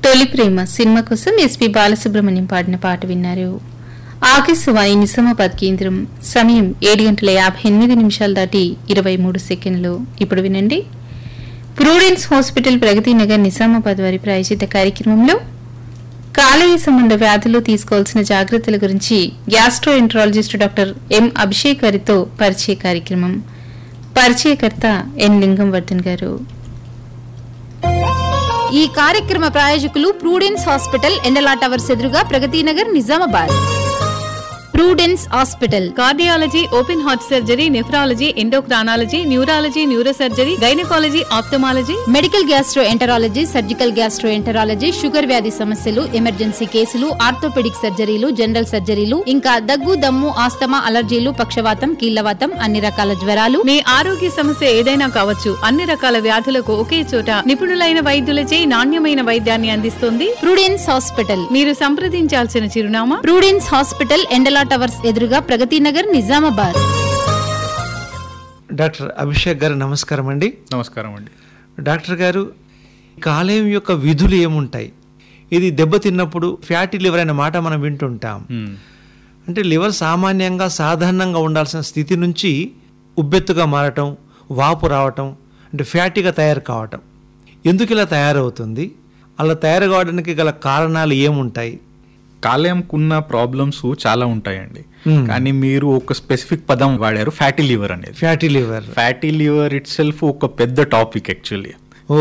తొలి ప్రేమ సినిమా కోసం ఎస్పి బాలసుబ్రహ్మణ్యం పాడిన పాట విన్నారు ఆకాశవాణి నిజామాబాద్ కేంద్రం సమయం ఏడు గంటల యాభై ఎనిమిది నిమిషాలు దాటి ఇరవై మూడు సెకండ్లు ఇప్పుడు వినండి ప్రూడెన్స్ హాస్పిటల్ ప్రగతి నగర్ నిజామాబాద్ వారి ప్రాయోజిత కార్యక్రమంలో కాలేయ సంబంధ వ్యాధులు తీసుకోవాల్సిన జాగ్రత్తల గురించి gastroenterologist doctor M Abhishek గారితో పరిచయ కార్యక్రమం పరిచయకర్త ఎన్ లింగంవర్ధన్ గారు ఈ కార్యక్రమ ప్రాయోజకులు ప్రూడెన్స్ హాస్పిటల్ ఎండలా టవర్స్ ఎదురుగా Pragati Nagar Nizamabad Prudence hospital cardiology open heart surgery nephrology endocrinology neurology neurosurgery gynaecology ophthalmology medical gastroenterology surgical gastroenterology sugar వ్యాధి సమస్యలు ఎమర్జెన్సీ కేసులు ఆర్థోపెడిక్ సర్జరీలు జనరల్ సర్జరీలు ఇంకా దగ్గు దమ్ము ఆస్తమా అలర్జీలు పక్షవాతం కీళ్లవాతం అన్ని రకాల జ్వరాలు మీ ఆరోగ్య సమస్య ఏదైనా కావచ్చు అన్ని రకాల వ్యాధులకు ఒకే చోట నిపుణులైన వైద్యులచే నాణ్యమైన వైద్యాన్ని అందిస్తుంది ప్రూడెన్స్ హాస్పిటల్ మీరు సంప్రదించాల్సిన చిరునామా ప్రూడెన్స్ హాస్పిటల్ ఎండలా టవర్స్ ఎదురుగా ప్రగతి నగర్ నిజామాబాద్ డాక్టర్ అభిషేక్ గారు నమస్కారం అండి నమస్కారం అండి డాక్టర్ గారు కాలేయం యొక్క విధులు ఏముంటాయి ఇది దెబ్బతిన్నప్పుడు ఫ్యాటీ లివర్ అనే మాట మనం వింటుంటాం మ్మ్. అంటే లివర్ సామాన్యంగా సాధారణంగా ఉండాల్సిన స్థితి నుంచి ఉబ్బెత్తుగా మారటం వాపు రావటం అంటే ఫ్యాటీగా తయారు కావటం ఎందుకు ఇలా తయారవుతుంది అలా తయారు కావడానికి గల కారణాలు ఏముంటాయి కాలేయంకున్న ప్రాబ్లమ్స్ చాలా ఉంటాయండి మ్మ్. కానీ మీరు ఒక స్పెసిఫిక్ పదం వాడారు ఫ్యాటీ లివర్ అనేది fatty liver fatty liver itself ఒక పెద్ద topic actually oh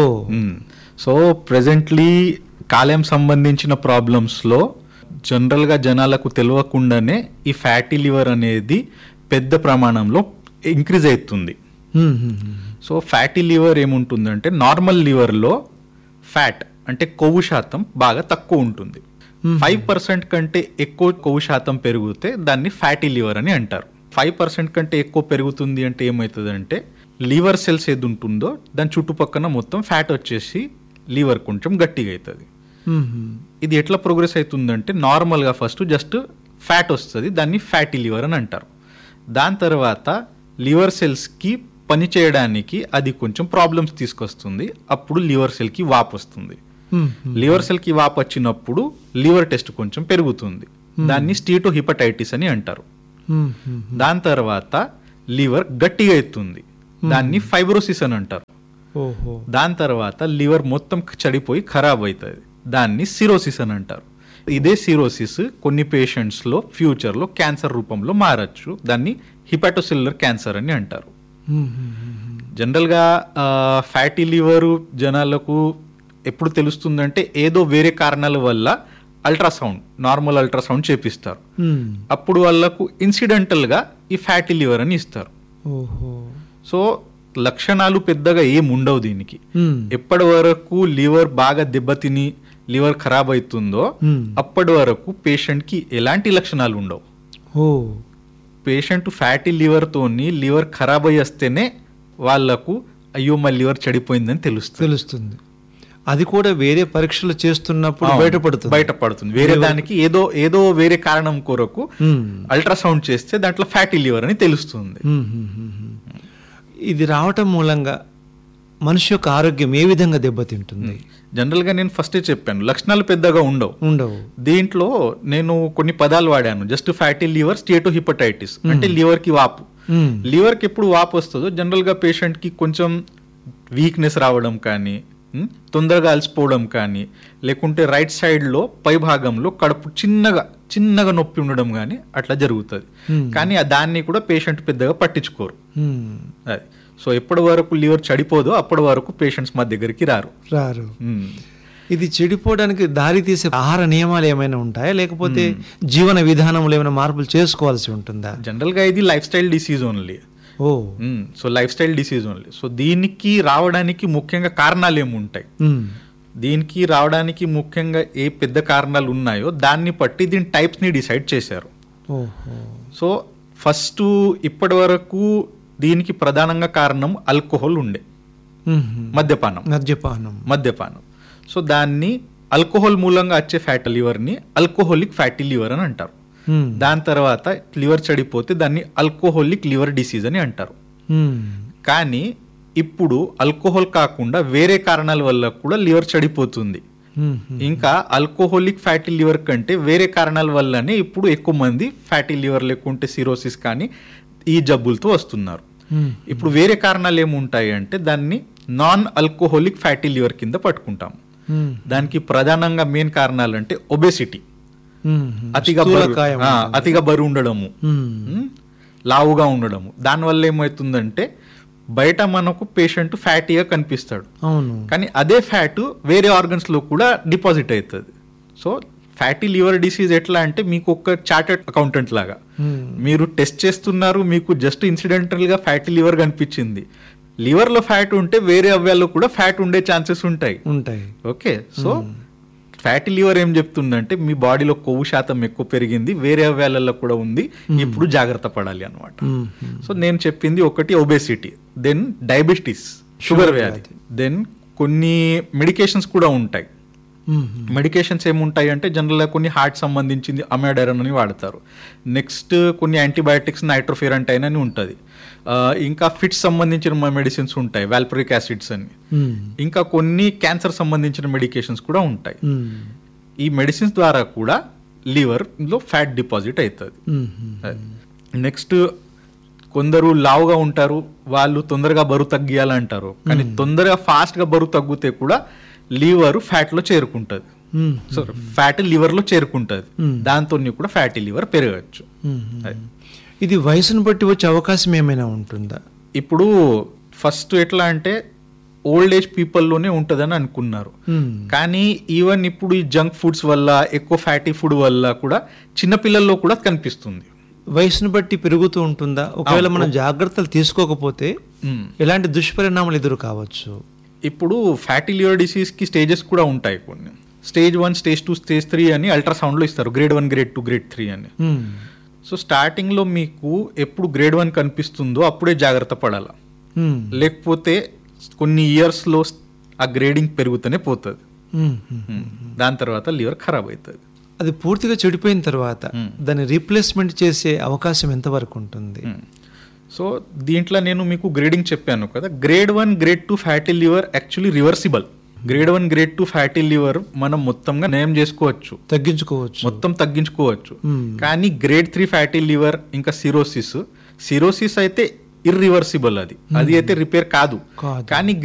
so presently కాలేయం సంబంధించిన ప్రాబ్లమ్స్లో జనరల్గా జనాలకు తెలియకుండానే ఈ ఫ్యాటీ లివర్ అనేది పెద్ద ప్రమాణంలో ఇంక్రీజ్ అవుతుంది hmm, hmm, hmm. So fatty liver ఏముంటుందంటే నార్మల్ లివర్లో ఫ్యాట్ అంటే కొవ్వు శాతం బాగా తక్కువ ఉంటుంది ఫైవ్ పర్సెంట్ కంటే ఎక్కువ కొవ్వు శాతం పెరిగితే దాన్ని ఫ్యాటీ లివర్ అని అంటారు ఫైవ్ పర్సెంట్ కంటే ఎక్కువ పెరుగుతుంది అంటే ఏమవుతుందంటే లివర్ సెల్స్ ఏది ఉంటుందో దాని చుట్టుపక్కన మొత్తం ఫ్యాట్ వచ్చేసి లివర్ కొంచెం గట్టిగా అవుతుంది హ్మ్, హ్మ్. ఇది ఎట్లా ప్రోగ్రెస్ అవుతుందంటే నార్మల్గా ఫస్ట్ జస్ట్ ఫ్యాట్ వస్తుంది దాన్ని ఫ్యాటీ లివర్ అని అంటారు దాని తర్వాత లివర్ సెల్స్కి పని చేయడానికి అది కొంచెం ప్రాబ్లమ్స్ తీసుకొస్తుంది అప్పుడు లివర్ సెల్కి వాపు వస్తుంది హ్మ్, లివర్ సెల్కి వాపు వచ్చినప్పుడు లివర్ టెస్ట్ కొంచెం పెరుగుతుంది దాన్ని స్టీటో హిపటైటిస్ అని అంటారు హ్మ్, హ్మ్. దాని తర్వాత లివర్ గట్టిగా ఎత్తుంది దాన్ని ఫైబ్రోసిస్ అని అంటారు ఓహో దాని తర్వాత లివర్ మొత్తం చెడిపోయి ఖరాబ్ అవుతుంది దాన్ని సిరోసిస్ అని అంటారు ఇదే సిరోసిస్ కొన్ని పేషెంట్స్లో ఫ్యూచర్లో క్యాన్సర్ రూపంలో మారచ్చు దాన్ని హిపాటోసిల్లర్ క్యాన్సర్ అని అంటారు హ్మ్, హ్మ్, హ్మ్. జనరల్గా ఫ్యాటీ లివర్ జనాలకు ఎప్పుడు తెలుస్తుందంటే ఏదో వేరే కారణాల వల్ల అల్ట్రాసౌండ్ నార్మల్ అల్ట్రాసౌండ్ చేపిస్తారు హ్మ్. అప్పుడు వాళ్ళకు ఇన్సిడెంటల్గా ఈ ఫ్యాటీ లివర్ అని ఇస్తారు ఓహో సో లక్షణాలు పెద్దగా ఏం ఉండవు దీనికి హ్మ్. ఎప్పటి వరకు లివర్ బాగా దెబ్బతిని లివర్ ఖరాబ్ అవుతుందో Hmm. అప్పటి వరకు పేషెంట్కి ఎలాంటి లక్షణాలు ఉండవు ఓ పేషెంట్ ఫ్యాటీ లివర్తోని లివర్ ఖరాబ్ అయ్యి వస్తేనే వాళ్ళకు అయ్యో మా లివర్ చెడిపోయిందని తెలుస్తుంది తెలుస్తుంది అది కూడా వేరే పరీక్షలు చేస్తున్నప్పుడు అవును, బయటపడుతుంది బయటపడుతుంది వేరే దానికి ఏదో ఏదో వేరే కారణం కొరకు హ్మ్. అల్ట్రాసౌండ్ చేస్తే దాంట్లో ఫ్యాటీ లివర్ అని తెలుస్తుంది హ్మ్, హ్మ్, హ్మ్, హ్మ్. ఇది రావటం మూలంగా మనిషి యొక్క ఆరోగ్యం ఏ విధంగా దెబ్బతింటుంది జనరల్గా నేను ఫస్టే చెప్పాను లక్షణాలు పెద్దగా ఉండవు ఉండవు దీంట్లో నేను కొన్ని పదాలు వాడాను just fatty liver steatohepatitis అంటే లివర్ కి వాపు హ్మ్. లివర్ కి ఎప్పుడు వాపు వస్తుందో జనరల్ గా పేషెంట్ కి కొంచెం వీక్నెస్ రావడం కానీ ఉమ్, తొందరగా అలసిపోవడం కానీ లేకుంటే రైట్ సైడ్ లో పై భాగంలో కడుపు చిన్నగా చిన్నగా నొప్పి ఉండడం కానీ అట్లా జరుగుతుంది కానీ ఆ దాన్ని కూడా పేషెంట్ పెద్దగా పట్టించుకోరు హ్మ్. అది సో ఎప్పటి వరకు లివర్ చెడిపోదో అప్పటి వరకు పేషెంట్స్ మా దగ్గరికి రారు రారు ఉమ్. ఇది చెడిపోవడానికి దారి తీసే ఆహార నియమాలు ఏమైనా ఉంటాయా లేకపోతే జీవన విధానంలో ఏమైనా మార్పులు చేసుకోవాల్సి ఉంటుందా జనరల్ గా ఇది lifestyle disease only oh so lifestyle disease only so దీనికి రావడానికి ముఖ్యంగా కారణాలు ఏముంటాయి హ్మ్. దీనికి రావడానికి ముఖ్యంగా ఏ పెద్ద కారణాలు ఉన్నాయో దాన్ని బట్టి దీని types ని డిసైడ్ చేశారు ఓహో సో ఫస్ట్ ఇప్పటి వరకు దీనికి ప్రధానంగా కారణం ఆల్కహాల్ ఉండే హ్మ్, హ్మ్. మద్యపానం మద్యపానం మద్యపానం సో దాన్ని ఆల్కహాల్ మూలంగా వచ్చే ఫ్యాటీ లివర్ని ఆల్కహాలిక్ ఫ్యాటీ లివర్ అని అంటారు హ్మ్. దాని తర్వాత లివర్ చెడిపోతే దాన్ని ఆల్కహాలిక్ లివర్ డిసీజ్ అని అంటారు హ్మ్. కానీ ఇప్పుడు ఆల్కహాల్ కాకుండా వేరే కారణాల వల్ల కూడా లివర్ చెడిపోతుంది మ్మ్. ఇంకా ఆల్కోహోలిక్ ఫ్యాటీ లివర్ కంటే వేరే కారణాల వల్లనే ఇప్పుడు ఎక్కువ మంది ఫ్యాటీ లివర్ లేకుంటే సిరోసిస్ కానీ ఈ జబ్బులతో వస్తున్నారు మ్మ్. ఇప్పుడు వేరే కారణాలు ఏముంటాయి అంటే దాన్ని నాన్ ఆల్కోహోలిక్ ఫ్యాటీ లివర్ కింద పట్టుకుంటాం మ్మ్. దానికి ప్రధానంగా మెయిన్ కారణాలు అంటే ఒబేసిటీ మ్మ్. అతిగా బరువు స్థూలకాయం ఆ, ఉంటుంది. అతిగా బరువు ఉండడము మ్మ్. ఉమ్, లావుగా ఉండడము దానివల్ల ఏమవుతుందంటే బయట మనకు పేషెంట్ ఫ్యాటీగా కనిపిస్తాడు అవును కానీ అదే ఫ్యాట్ వేరే ఆర్గన్స్ లో కూడా డిపాజిట్ అవుతుంది సో ఫ్యాటీ లివర్ డిసీజ్ ఎట్లా అంటే మీకు ఒక చార్టెడ్ అకౌంటెంట్ లాగా మ్మ్. మీరు టెస్ట్ చేస్తున్నారు మీకు జస్ట్ ఇన్సిడెంటల్ గా ఫ్యాటీ లివర్ కనిపించింది లివర్ లో ఫ్యాట్ ఉంటే వేరే అవయాల్లో కూడా ఫ్యాట్ ఉండే ఛాన్సెస్ ఉంటాయి ఉంటాయి ఓకే సో ఫ్యాటీ లివర్ ఏం చెప్తుందంటే మీ బాడీలో కొవ్వు శాతం ఎక్కువ పెరిగింది వేరే అవయాలలో కూడా ఉంది ఇప్పుడు జాగ్రత్త పడాలి అనమాట మ్మ్. సో నేను చెప్పింది ఒకటి ఒబేసిటీ దెన్ డయాబెటీస్ షుగర్ వ్యాధి దెన్ కొన్ని మెడికేషన్స్ కూడా ఉంటాయి మ్మ్. మెడికేషన్స్ ఏముంటాయి అంటే జనరల్గా కొన్ని హార్ట్ సంబంధించింది అమెడైరన్ అని వాడతారు నెక్స్ట్ కొన్ని యాంటీబయాటిక్స్ నైట్రోఫెరంటైన్ అని ఉంటుంది ఆ, ఇంకా ఫిట్స్ సంబంధించిన మెడిసిన్స్ ఉంటాయి వాల్పరిక్ యాసిడ్స్ అని మ్మ్. ఇంకా కొన్ని క్యాన్సర్ సంబంధించిన మెడికేషన్స్ కూడా ఉంటాయి మ్మ్. ఈ మెడిసిన్స్ ద్వారా కూడా లివర్ లో ఫ్యాట్ డిపాజిట్ అవుతుంది మ్మ్. నెక్స్ట్ కొందరు లావుగా ఉంటారు వాళ్ళు తొందరగా బరువు తగ్గియాలంటారు కానీ తొందరగా ఫాస్ట్ గా బరువు తగ్గితే కూడా లివర్ ఫ్యాట్ లో చేరుకుంటది మ్మ్. సో ఫ్యాట్ లివర్ లో చేరుకుంటది Hmm. దాంతో కూడా ఫ్యాటీ లివర్ పెరగచ్చు మ్మ్. అది. ఇది వయసును బట్టి వచ్చే అవకాశం ఏమైనా ఉంటుందా ఇప్పుడు ఫస్ట్ ఎట్లా అంటే ఓల్డ్ ఏజ్ పీపుల్లోనే ఉంటుందని అనుకున్నారు మ్మ్. కానీ ఈవెన్ ఇప్పుడు ఈ జంక్ ఫుడ్స్ వల్ల ఎక్కువ ఫ్యాటీ ఫుడ్ వల్ల కూడా చిన్నపిల్లల్లో కూడా కనిపిస్తుంది వయసును బట్టి పెరుగుతూ ఉంటుందా ఒకవేళ మనం జాగ్రత్తలు తీసుకోకపోతే మ్మ్. ఎలాంటి దుష్పరిణామాలు ఎదురు కావచ్చు ఇప్పుడు ఫ్యాటీ లివర్ డిసీజ్ కి స్టేజెస్ కూడా ఉంటాయి కొన్ని stage one stage two stage three అని అల్ట్రాసౌండ్ లో ఇస్తారు grade one grade two grade three అని మ్మ్. సో స్టార్టింగ్ లో మీకు ఎప్పుడు గ్రేడ్ వన్ కనిపిస్తుందో అప్పుడే జాగ్రత్త పడాల మ్మ్. లేకపోతే కొన్ని ఇయర్స్ లో ఆ గ్రేడింగ్ పెరుగుతూనే పోతుంది మ్మ్. మ్మ్. దాని తర్వాత లివర్ ఖరాబ్ అవుతుంది అది పూర్తిగా చెడిపోయిన తర్వాత మ్మ్. దాన్ని రీప్లేస్మెంట్ చేసే అవకాశం ఎంతవరకు ఉంటుంది సో దీంట్లో నేను మీకు గ్రేడింగ్ చెప్పాను కదా grade one grade two fatty liver actually reversible grade one grade two fatty liver మనం మొత్తంగా నయం చేసుకోవచ్చు తగ్గించుకోవచ్చు మొత్తం తగ్గించుకోవచ్చు మ్మ్. కానీ గ్రేడ్ త్రీ ఫ్యాటీ లివర్ ఇంకా సిరోసిస్ సిరోసిస్ అయితే ఇర్రివర్సిబుల్ అది అది అయితే రిపేర్ కాదు కాదు. కానీ